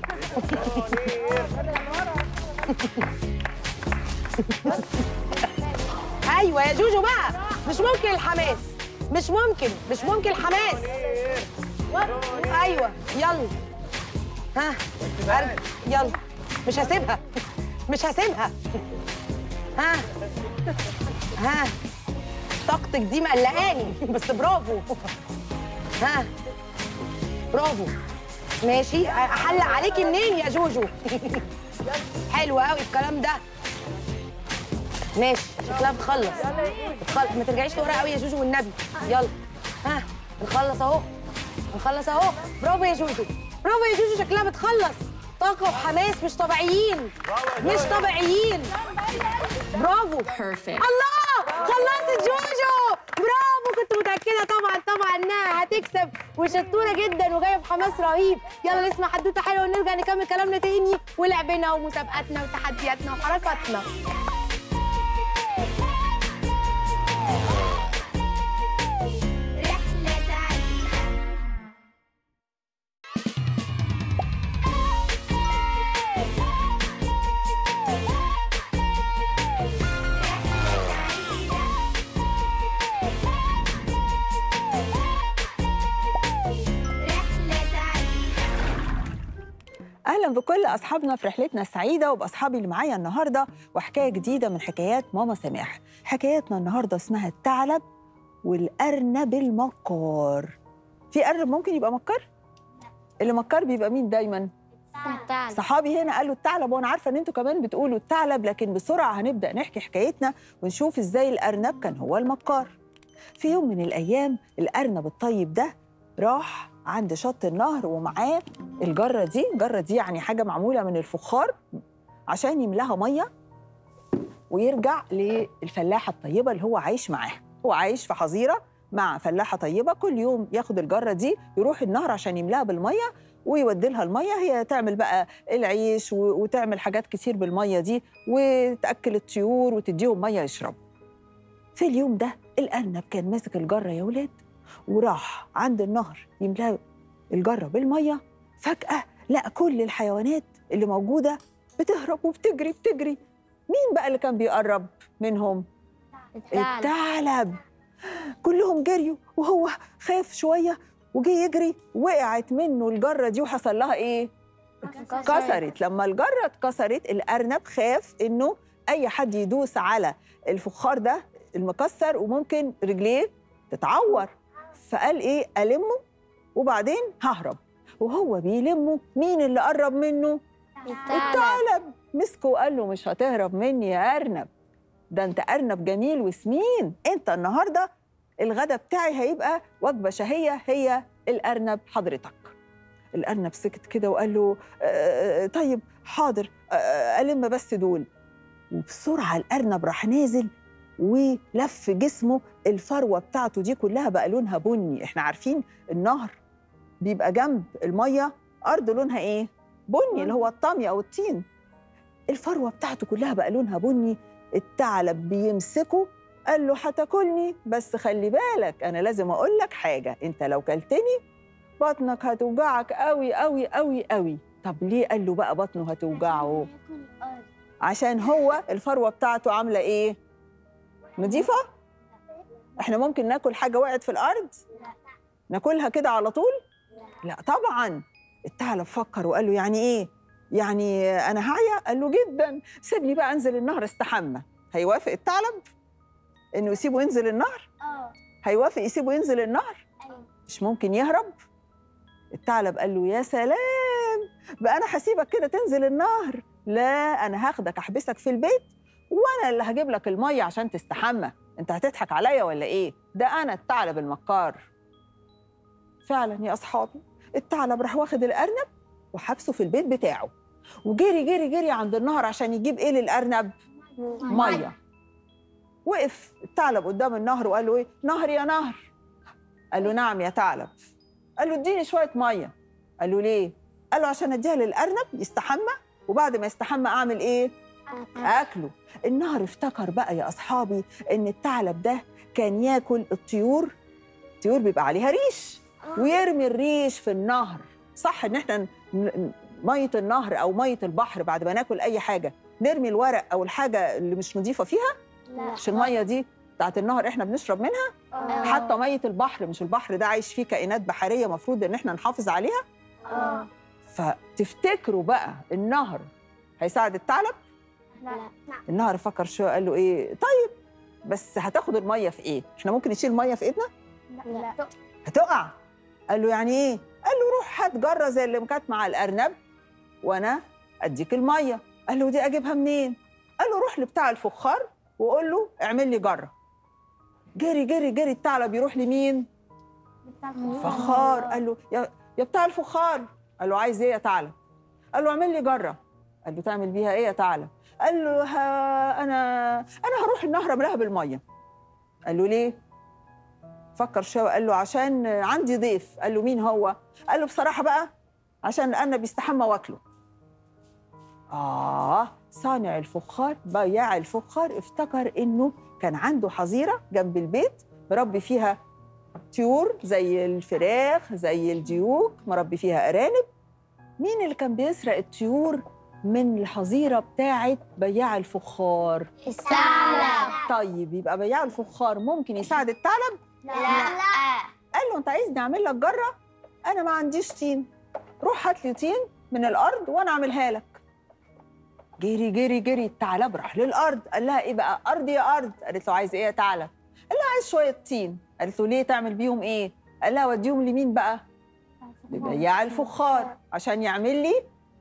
ايوه يا جوجو بقى مش ممكن الحماس مش ممكن مش ممكن الحماس ايوه يلا ها أرجع. يلا مش هسيبها مش هسيبها ها ها طاقتك دي مقلقاني بس برافو ها برافو ماشي احلق عليك النيل يا جوجو حلو قوي الكلام ده ماشي شكلها بتخلص بتخلص ما ترجعيش لورا قوي يا جوجو والنبي يلا ها نخلص اهو نخلص اهو برافو يا جوجو برافو يا جوجو شكلها بتخلص طاقة وحماس مش طبيعيين مش طبيعيين برافو الله خلصت جوجو برافو كنت متأكدة طبعا طبعا انها هتكسب وشطورة جدا وجاية بحماس رهيب يلا نسمع حدوتة حلوة ونرجع نكمل كلامنا تاني ولعبنا ومسابقاتنا وتحدياتنا وحركاتنا رحلة سعيدة رحلة سعيدة اهلا بكل اصحابنا في رحلتنا السعيده وباصحابي اللي معايا النهارده وحكايه جديده من حكايات ماما سماح حكايتنا النهارده اسمها الثعلب والارنب المكار في ارنب ممكن يبقى مكار اللي مكار بيبقى مين دايما صحابي هنا قالوا الثعلب وانا عارفه ان انتوا كمان بتقولوا الثعلب لكن بسرعه هنبدا نحكي حكايتنا ونشوف ازاي الارنب كان هو المكار في يوم من الايام الارنب الطيب ده راح عند شط النهر ومعاه الجره دي الجره دي يعني حاجه معموله من الفخار عشان يملاها ميه ويرجع للفلاحه الطيبه اللي هو عايش معاها هو عايش في حظيره مع فلاحه طيبه كل يوم ياخد الجره دي يروح النهر عشان يملاها بالميه ويودي لها الميه هي تعمل بقى العيش و- وتعمل حاجات كتير بالميه دي وتاكل الطيور وتديهم ميه يشربوا في اليوم ده الارنب كان ماسك الجره يا ولاد وراح عند النهر يملاه الجره بالميه فجاه لقى كل الحيوانات اللي موجوده بتهرب وبتجري بتجري مين بقى اللي كان بيقرب منهم الثعلب كلهم جريوا وهو خاف شويه وجي يجري وقعت منه الجره دي وحصل لها ايه اتكسرت لما الجره اتكسرت الارنب خاف انه اي حد يدوس على الفخار ده المكسر وممكن رجليه تتعور فقال ايه المه وبعدين ههرب وهو بيلمه مين اللي قرب منه الثعلب مسكه وقال له مش هتهرب مني يا ارنب ده انت ارنب جميل وسمين انت النهارده الغدا بتاعي هيبقى وجبه شهيه هي الارنب حضرتك الارنب سكت كده وقال له آه طيب حاضر آه الم بس دول وبسرعه الارنب راح نازل ولف جسمه الفروه بتاعته دي كلها بقى لونها بني احنا عارفين النهر بيبقى جنب الميه ارض لونها ايه بني اللي هو الطمي او الطين الفروه بتاعته كلها بقى لونها بني الثعلب بيمسكه قال له هتاكلني بس خلي بالك انا لازم اقول لك حاجه انت لو كلتني بطنك هتوجعك قوي قوي قوي قوي طب ليه قال له بقى بطنه هتوجعه عشان هو الفروه بتاعته عامله ايه نظيفه احنا ممكن ناكل حاجه وقعت في الارض ناكلها كده على طول لا طبعا الثعلب فكر وقال له يعني ايه يعني انا هعيا قال له جدا سيبني بقى انزل النهر استحمى هيوافق الثعلب انه يسيبه ينزل النهر هيوافق يسيبه ينزل النهر مش ممكن يهرب الثعلب قال له يا سلام بقى انا هسيبك كده تنزل النهر لا انا هاخدك احبسك في البيت وانا اللي هجيب لك الميه عشان تستحمى انت هتضحك عليا ولا ايه ده انا الثعلب المكار فعلا يا اصحابي الثعلب راح واخد الارنب وحبسه في البيت بتاعه وجري جري جري عند النهر عشان يجيب ايه للارنب ميه وقف الثعلب قدام النهر وقال له ايه نهر يا نهر قال له نعم يا ثعلب قال له اديني شويه ميه قال له ليه قال له عشان اديها للارنب يستحمى وبعد ما يستحمى اعمل ايه اكله النهر افتكر بقى يا اصحابي ان الثعلب ده كان ياكل الطيور الطيور بيبقى عليها ريش ويرمي الريش في النهر صح ان احنا ن- ن- ميه النهر او ميه البحر بعد ما ناكل اي حاجه نرمي الورق او الحاجه اللي مش نظيفه فيها مش الميه دي بتاعت النهر احنا بنشرب منها حتى ميه البحر مش البحر ده عايش فيه كائنات بحريه مفروض ان احنا نحافظ عليها فتفتكروا بقى النهر هيساعد الثعلب النهر فكر شويه قال له ايه طيب بس هتاخد الميه في ايه احنا ممكن نشيل الميه في ايدنا هتقع قال له يعني ايه قال له روح هات جره زي اللي كانت مع الارنب وانا اديك الميه قال له دي اجيبها منين قال له روح لبتاع الفخار وقول له اعمل لي جره جري جري جري الثعلب يروح لمين فخار قال له يا يا بتاع الفخار قال له عايز ايه يا ثعلب قال له اعمل لي جره قال له تعمل بيها ايه يا ثعلب قال له ها انا انا هروح النهر املاها بالميه قال له ليه فكر شويه قال له عشان عندي ضيف قال له مين هو قال له بصراحه بقى عشان انا بيستحمى واكله اه صانع الفخار بياع الفخار افتكر انه كان عنده حظيره جنب البيت مربي فيها طيور زي الفراخ زي الديوك مربي فيها ارانب مين اللي كان بيسرق الطيور من الحظيره بتاعه بياع الفخار الثعلب طيب يبقى بياع الفخار ممكن يساعد الثعلب لا قال له انت عايزني اعمل لك جره انا ما عنديش طين روح هات لي طين من الارض وانا اعملها لك جري جري جري الثعلب راح للارض قال لها ايه بقى ارض يا ارض قالت له عايز ايه يا ثعلب قال لها عايز شويه طين قالت له ليه تعمل بيهم ايه قال لها وديهم لمين بقى لبياع الفخار عشان يعمل لي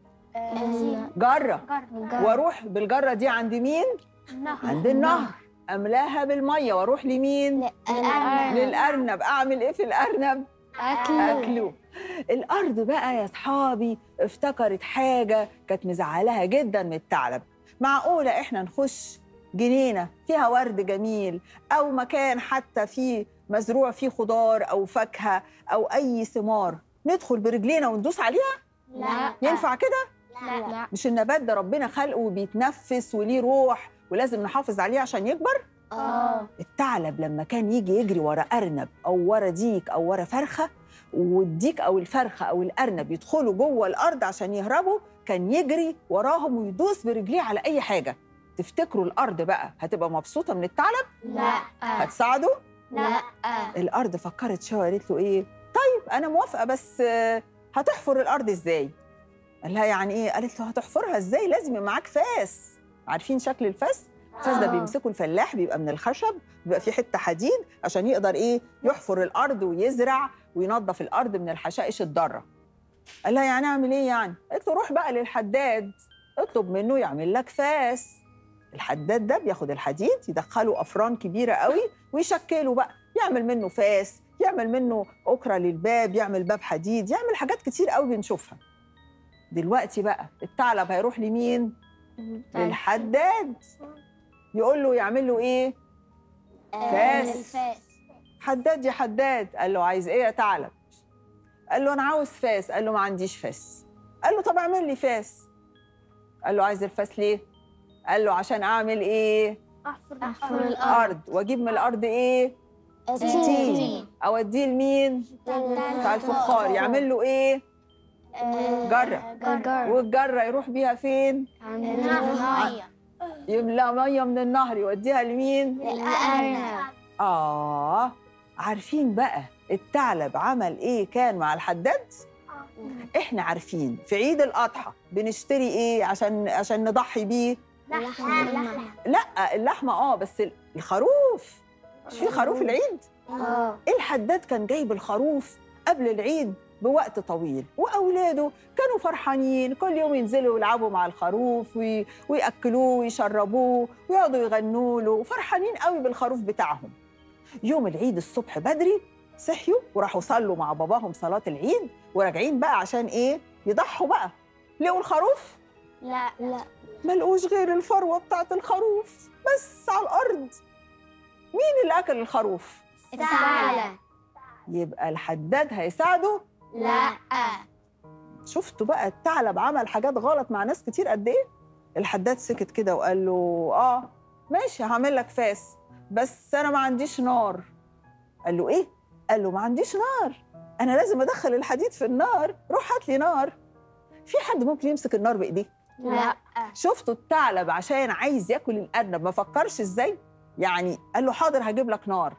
جره واروح بالجره دي عند مين عند النهر املاها بالميه واروح لمين للارنب اعمل ايه في الارنب اكله الارض بقى يا اصحابي افتكرت حاجه كانت مزعلاها جدا من الثعلب معقوله احنا نخش جنينه فيها ورد جميل او مكان حتى فيه مزروع فيه خضار او فاكهه او اي ثمار ندخل برجلينا وندوس عليها لا ينفع كده لا مش النبات ده ربنا خلقه وبيتنفس وليه روح ولازم نحافظ عليه عشان يكبر اه الثعلب لما كان يجي يجري ورا ارنب او ورا ديك او ورا فرخه والديك او الفرخه او الارنب يدخلوا جوه الارض عشان يهربوا كان يجري وراهم ويدوس برجليه على اي حاجه تفتكروا الارض بقى هتبقى مبسوطه من الثعلب لا هتساعده لا الارض فكرت شويه قالت له ايه طيب انا موافقه بس آه، هتحفر الارض ازاي قال لها يعني ايه قالت له هتحفرها ازاي لازم يبقى معاك فاس عارفين شكل الفاس الفاس ده آه. بيمسكه الفلاح بيبقى من الخشب بيبقى فيه حته حديد عشان يقدر ايه يحفر الارض ويزرع وينظف الارض من الحشائش الضاره قال لها يعني اعمل ايه يعني قالت له روح بقى للحداد اطلب منه يعمل لك فاس الحداد ده بياخد الحديد يدخله افران كبيره قوي ويشكله بقى يعمل منه فاس يعمل منه أكرة للباب يعمل باب حديد يعمل حاجات كتير قوي بنشوفها دلوقتي بقى الثعلب هيروح لمين للحداد يقول له يعمل له ايه فاس حداد يا حداد قال له عايز ايه يا ثعلب قال له انا عاوز فاس قال له ما عنديش فاس قال له طب اعمل لي فاس قال له عايز الفاس ليه قال له عشان اعمل ايه احفر ارض واجيب من الارض ايه التين اوديه لمين بتاع الفخار يعمل له ايه جرة. جرة والجره يروح بيها فين عندنا يملى ميه من النهر يوديها لمين الأرنب اه عارفين بقى الثعلب عمل ايه كان مع الحداد احنا عارفين في عيد الاضحى بنشتري ايه عشان عشان نضحي بيه لحمة لا اللحمه اه بس الخروف مش في خروف العيد اه الحداد كان جايب الخروف قبل العيد بوقت طويل واولاده كانوا فرحانين كل يوم ينزلوا يلعبوا مع الخروف وي... وياكلوه ويشربوه ويقعدوا يغنوا له وفرحانين قوي بالخروف بتاعهم يوم العيد الصبح بدري صحيوا وراحوا صلوا مع باباهم صلاه العيد وراجعين بقى عشان ايه يضحوا بقى لقوا الخروف لا لا ما لقوش غير الفروه بتاعت الخروف بس على الارض مين اللي اكل الخروف الثعلب يبقى الحداد هيساعده لا شفتوا بقى الثعلب عمل حاجات غلط مع ناس كتير قد ايه الحداد سكت كده وقال له اه ماشي هعمل لك فاس بس انا ما عنديش نار قال له ايه قال له ما عنديش نار انا لازم ادخل الحديد في النار روح هات لي نار في حد ممكن يمسك النار بايديه لا شفتوا الثعلب عشان عايز ياكل الارنب ما فكرش ازاي يعني قال له حاضر هجيب لك نار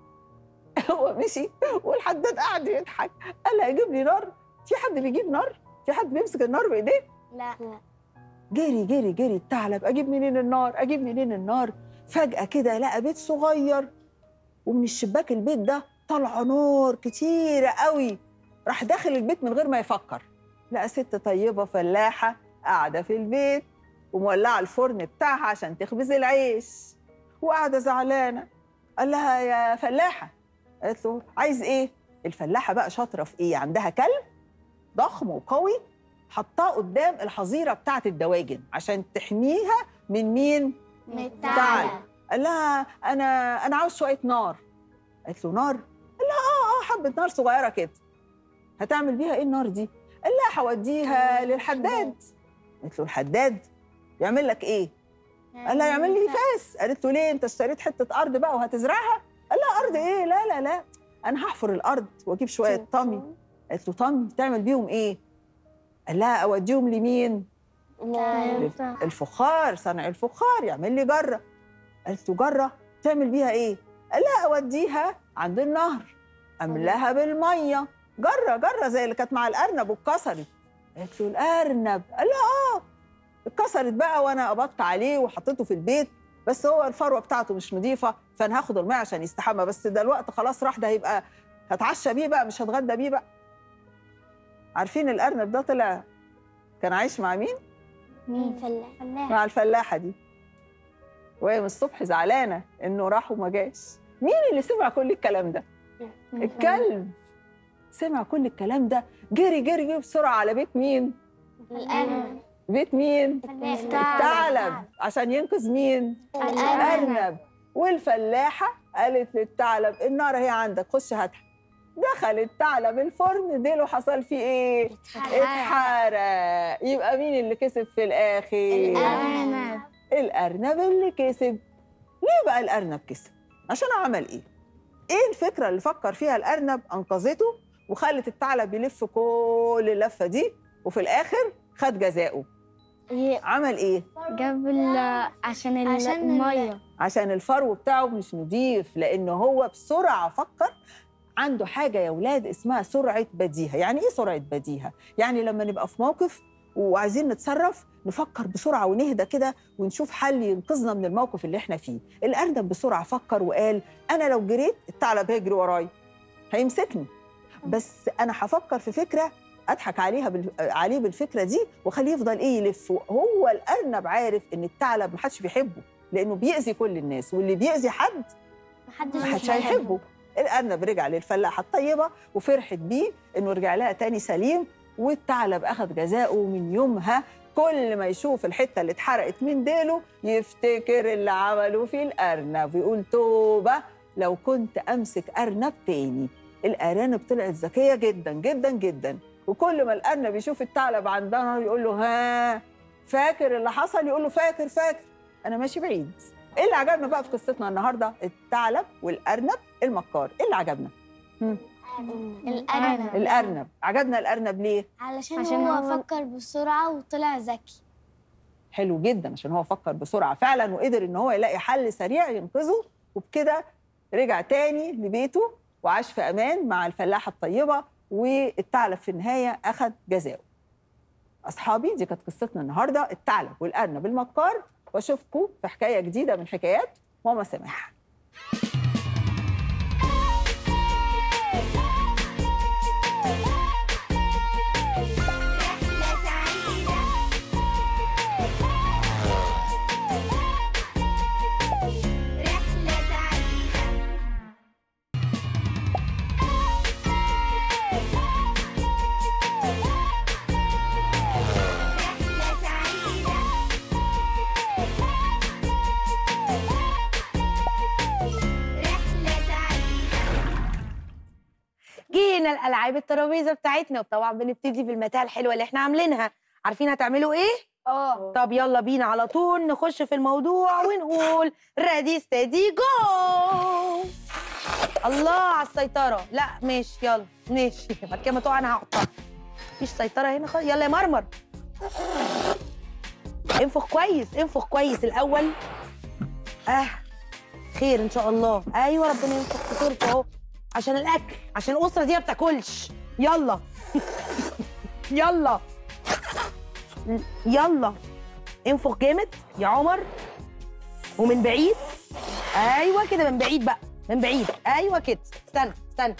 هو مشي والحداد قعد يضحك قال هيجيب لي نار في حد بيجيب نار في حد بيمسك النار بايديه لا جري جري جري الثعلب اجيب منين النار اجيب منين النار فجاه كده لقى بيت صغير ومن الشباك البيت ده طلع نار كتيره قوي راح داخل البيت من غير ما يفكر لقى ست طيبه فلاحه قاعده في البيت ومولعه الفرن بتاعها عشان تخبز العيش وقاعده زعلانه قال لها يا فلاحه قالت له عايز ايه الفلاحه بقى شاطره في ايه عندها كلب ضخم وقوي حطاه قدام الحظيره بتاعه الدواجن عشان تحميها من مين من تعال. الثعلب قال لها انا انا عاوز شويه نار قالت له نار قال لها اه اه حبه نار صغيره كده هتعمل بيها ايه النار دي قال لها هوديها للحداد قالت له الحداد يعمل لك ايه قال لها يعمل لي فاس قالت له ليه انت اشتريت حته ارض بقى وهتزرعها قال لها ارض ايه لا لا لا انا هحفر الارض واجيب شويه طمي قالت له طمي تعمل بيهم ايه قال لها اوديهم لمين الفخار صنع الفخار يعمل لي جره قالت له جره تعمل بيها ايه قال لها اوديها عند النهر املاها بالميه جره جره زي اللي كانت مع الارنب واتكسرت قالت له الارنب قال لها اه اتكسرت بقى وانا قبضت عليه وحطيته في البيت بس هو الفروه بتاعته مش نظيفه فانا هاخد الماء عشان يستحمى بس ده الوقت خلاص راح ده هيبقى هتعشى بيه بقى مش هتغدى بيه بقى عارفين الارنب ده طلع كان عايش مع مين مين فلاح مع الفلاحه دي وهي من الصبح زعلانه انه راح وما جاش مين اللي سمع كل الكلام ده الكلب سمع كل الكلام ده جري جري جري بسرعه على بيت مين الأرنب بيت مين الثعلب عشان ينقذ مين الارنب والفلاحه قالت للثعلب النار هي عندك خش هاتها دخل الثعلب الفرن ديله حصل فيه ايه اتحرق يبقى مين اللي كسب في الاخر الأرنب الارنب اللي كسب ليه بقى الارنب كسب عشان عمل ايه ايه الفكره اللي فكر فيها الارنب انقذته وخلت الثعلب يلف كل اللفه دي وفي الاخر خد جزاؤه عمل ايه جاب ال- عشان ال- المية عشان الفرو بتاعه مش نضيف لان هو بسرعه فكر عنده حاجه يا ولاد اسمها سرعه بديهه يعني ايه سرعه بديهه يعني لما نبقى في موقف وعايزين نتصرف نفكر بسرعه ونهدى كده ونشوف حل ينقذنا من الموقف اللي احنا فيه الارنب بسرعه فكر وقال انا لو جريت الثعلب هيجري ورايا هيمسكني بس انا هفكر في فكره اضحك عليها بال... عليه بالفكره دي واخليه يفضل ايه يلف هو الارنب عارف ان الثعلب محدش بيحبه لانه بيأذي كل الناس واللي بيأذي حد محدش هيحبه الارنب رجع للفلاحه الطيبه وفرحت بيه انه رجع لها تاني سليم والثعلب اخذ جزاؤه من يومها كل ما يشوف الحته اللي اتحرقت من ديله يفتكر اللي عمله في الارنب ويقول توبه لو كنت امسك ارنب تاني الارانب طلعت ذكيه جدا جدا جدا وكل ما الارنب يشوف الثعلب عندها يقول له ها فاكر اللي حصل يقول له فاكر فاكر انا ماشي بعيد ايه اللي عجبنا بقى في قصتنا النهارده الثعلب والارنب المكار ايه اللي عجبنا الأرنب الارنب عجبنا الارنب ليه علشان, عشان هو, هو- فكر بسرعة وطلع ذكي حلو جدا عشان هو فكر بسرعه فعلا وقدر ان هو يلاقي حل سريع ينقذه وبكده رجع تاني لبيته وعاش في امان مع الفلاحه الطيبه والثعلب في النهايه اخذ جزاؤه اصحابي دي كانت قصتنا النهارده الثعلب والارنب المكار واشوفكم في حكايه جديده من حكايات ماما سماح رحلة سعيدة رحلة سعيدة رحلة سعيدة رحلة سعيدة جينا الالعاب الترابيزه بتاعتنا وطبعا بنبتدي بالمتاهه الحلوه اللي احنا عاملينها عارفين هتعملوا ايه اه طب يلا بينا على طول نخش في الموضوع ونقول ريدي ستيدي جو الله على السيطرة لا ماشي يلا ماشي بعد كده ما تقع انا هقطع مفيش سيطرة هنا خالص يلا يا مرمر انفخ كويس انفخ كويس الأول اه خير ان شاء الله ايوه ربنا ينفخ في صورته اهو عشان الاكل عشان الاسره دي ما بتاكلش يلا يلا يلا انفخ جامد يا عمر ومن بعيد ايوه كده من بعيد بقى من بعيد ايوه كده استنى استنى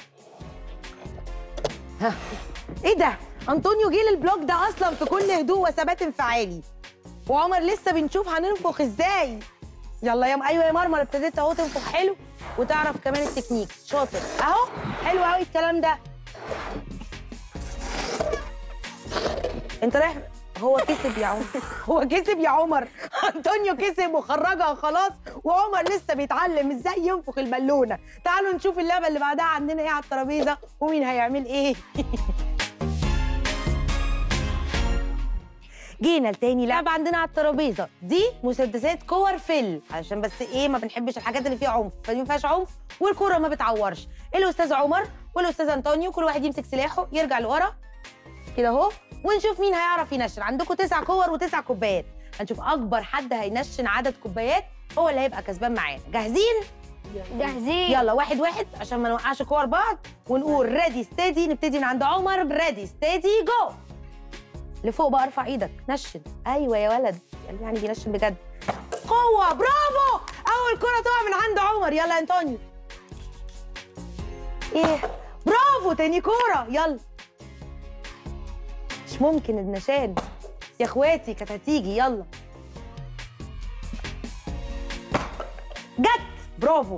ها ايه ده انطونيو جه للبلوك ده اصلا في كل هدوء وثبات انفعالي وعمر لسه بنشوف هننفخ ازاي يلا يا م... ايوه يا مرمر ابتديت اهو تنفخ حلو وتعرف كمان التكنيك شاطر اهو حلو قوي الكلام ده انت رايح هو كسب يا عمر هو كسب يا عمر انطونيو كسب وخرجها خلاص وعمر لسه بيتعلم ازاي ينفخ البالونه تعالوا نشوف اللعبه اللي بعدها عندنا ايه على الترابيزه ومين هيعمل ايه جينا لتاني لعبه عندنا على الترابيزه دي مسدسات كور فل علشان بس ايه ما بنحبش الحاجات اللي فيها عنف فدي ما فيهاش عنف والكوره ما بتعورش الاستاذ عمر والاستاذ انطونيو كل واحد يمسك سلاحه يرجع لورا كده اهو ونشوف مين هيعرف ينشن عندكم تسع كور وتسع كوبايات هنشوف اكبر حد هينشن عدد كوبايات هو اللي هيبقى كسبان معانا جاهزين جاهزين يلا واحد واحد عشان ما نوقعش كور بعض ونقول ريدي ستيدي نبتدي من عند عمر ريدي ستيدي جو لفوق بقى ارفع ايدك نشن ايوه يا ولد يعني بينشن بجد قوه برافو اول كره تقع من عند عمر يلا يا انطونيو ايه تاني كوره يلا مش ممكن النشان يا اخواتي كانت هتيجي يلا جت برافو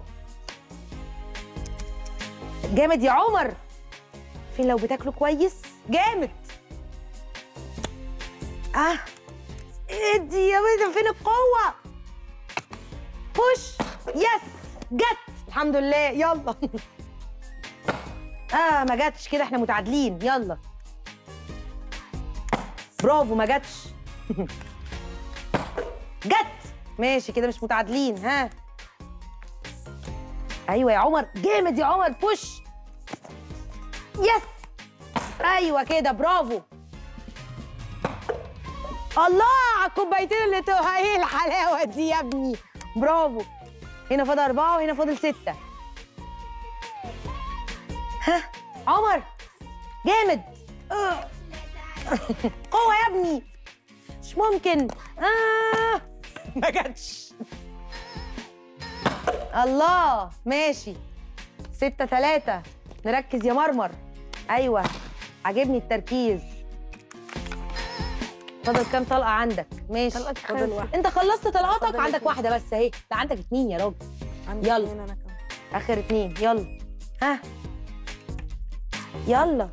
جامد يا عمر فين لو بتاكلوا كويس جامد اه ادي يا بنت فين القوه بوش يس جت الحمد لله يلا اه ما جاتش كده احنا متعادلين يلا برافو ما جاتش جت ماشي كده مش متعادلين ها ايوه يا عمر جامد يا عمر بوش يس ايوه كده برافو الله على الكوبايتين اللي تبقى ايه الحلاوه دي يا ابني برافو هنا فاضل اربعه وهنا فاضل سته ها عمر جامد آه. قوه يا ابني مش ممكن آه. ما جاتش الله ماشي ستة تلاتة نركز يا مرمر أيوة عاجبني التركيز فاضل كام طلقة عندك ماشي طلقتي فاضل خلصت. واحدة انت خلصت طلقاتك فاضل عندك اتنين. واحدة بس اهي لا عندك اتنين يا راجل عندي يلا. اتنين انا كمان اخر اتنين يلا ها يلا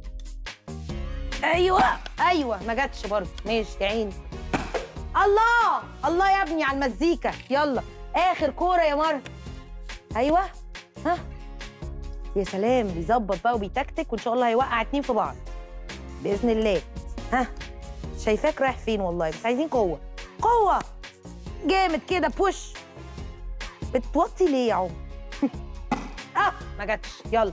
ايوه ايوه ما جاتش برضه ماشي يا عيني الله الله يا ابني على المزيكا يلا اخر كوره يا مر ايوه ها يا سلام بيظبط بقى وبيتكتك وان شاء الله هيوقع اتنين في بعض باذن الله ها شايفاك رايح فين والله بس عايزين قوه قوه جامد كده بوش بتوطي ليه يا عمر اه ما جاتش يلا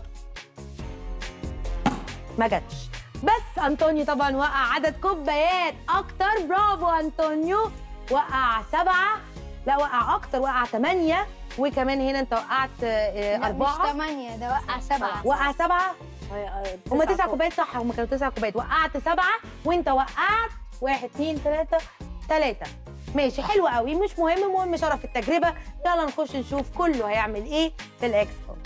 ما جاتش بس انطونيو طبعا وقع عدد كوبايات اكتر برافو انطونيو وقع سبعه لا وقع اكتر وقع ثمانيه وكمان هنا انت وقعت آه، لا، اربعه مش ثمانية ده وقع سبعة وقع سبعه هي- هي هما تسعة تسع كوب. كوبايات صح هما كانوا تسع كوبايات وقعت سبعه وانت وقعت واحد اتنين تلاته تلاته ماشي حلو قوي مش مهم المهم شرف التجربه يلا نخش نشوف كله هيعمل ايه في الاكسبو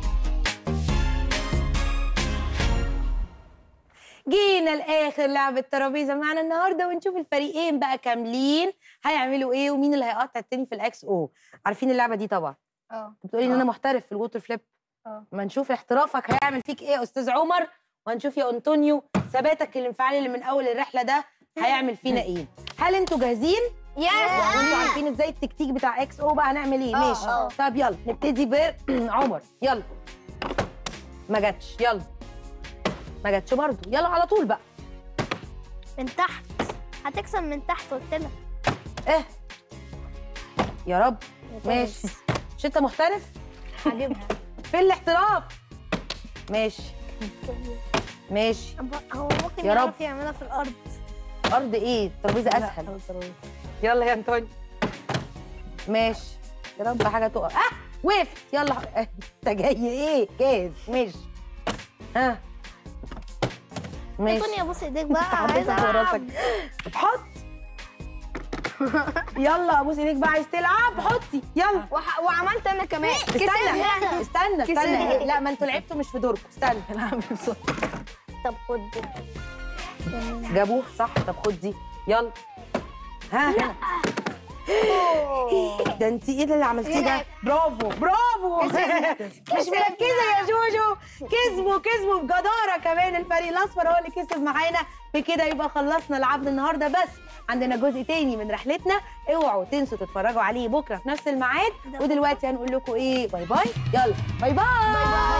جينا لاخر لعبه ترابيزه معانا النهارده ونشوف الفريقين بقى كاملين هيعملوا ايه ومين اللي هيقطع التاني في الاكس او عارفين اللعبه دي طبعا اه بتقولي ان انا محترف في الووتر فليب اه. ما نشوف احترافك هيعمل فيك ايه يا استاذ عمر وهنشوف يا انطونيو ثباتك الانفعالي اللي من اول الرحله ده هيعمل فينا ايه هل انتوا جاهزين يس وانتوا عارفين ازاي التكتيك بتاع اكس او بقى هنعمل ايه اه، ماشي اه. طب يلا نبتدي بعمر يلا ما جاتش يلا ما جاتش برضه يلا على طول بقى من تحت هتكسب من تحت قلت لك ايه يا رب ماشي مش انت محترف هجيبها فين الاحتراف ماشي ماشي هو ممكن يا رب. يعرف يعملها في الارض ارض ايه الترابيزه لا، اسهل أول ترابيزة. يلا يا انطوني ماشي يا رب حاجه تقع اه وقفت يلا انت جاي ايه جاهز ماشي ها ماشي توني ابوس ايديك بقى حطيتها عايزه فوق راسك العب حط يلا ابوس ايديك بقى عايز تلعب حطي يلا وح... وعملت انا كمان استنى استنى استنى كسبت. لا ما انتوا لعبتوا مش في دوركم استنى طب خد دي. جابوه صح طب خد دي يلا ها هنا ده انت ايه اللي عملتيه ده برافو برافو مش مركزه يا جوجو كسبوا كسبوا بجداره كمان الفريق الاصفر هو اللي كسب معانا بكده يبقى خلصنا لعبنا النهارده بس عندنا جزء تاني من رحلتنا اوعوا تنسوا تتفرجوا عليه بكره في نفس الميعاد ودلوقتي هنقول لكم ايه باي باي يلا باي باي, باي, باي.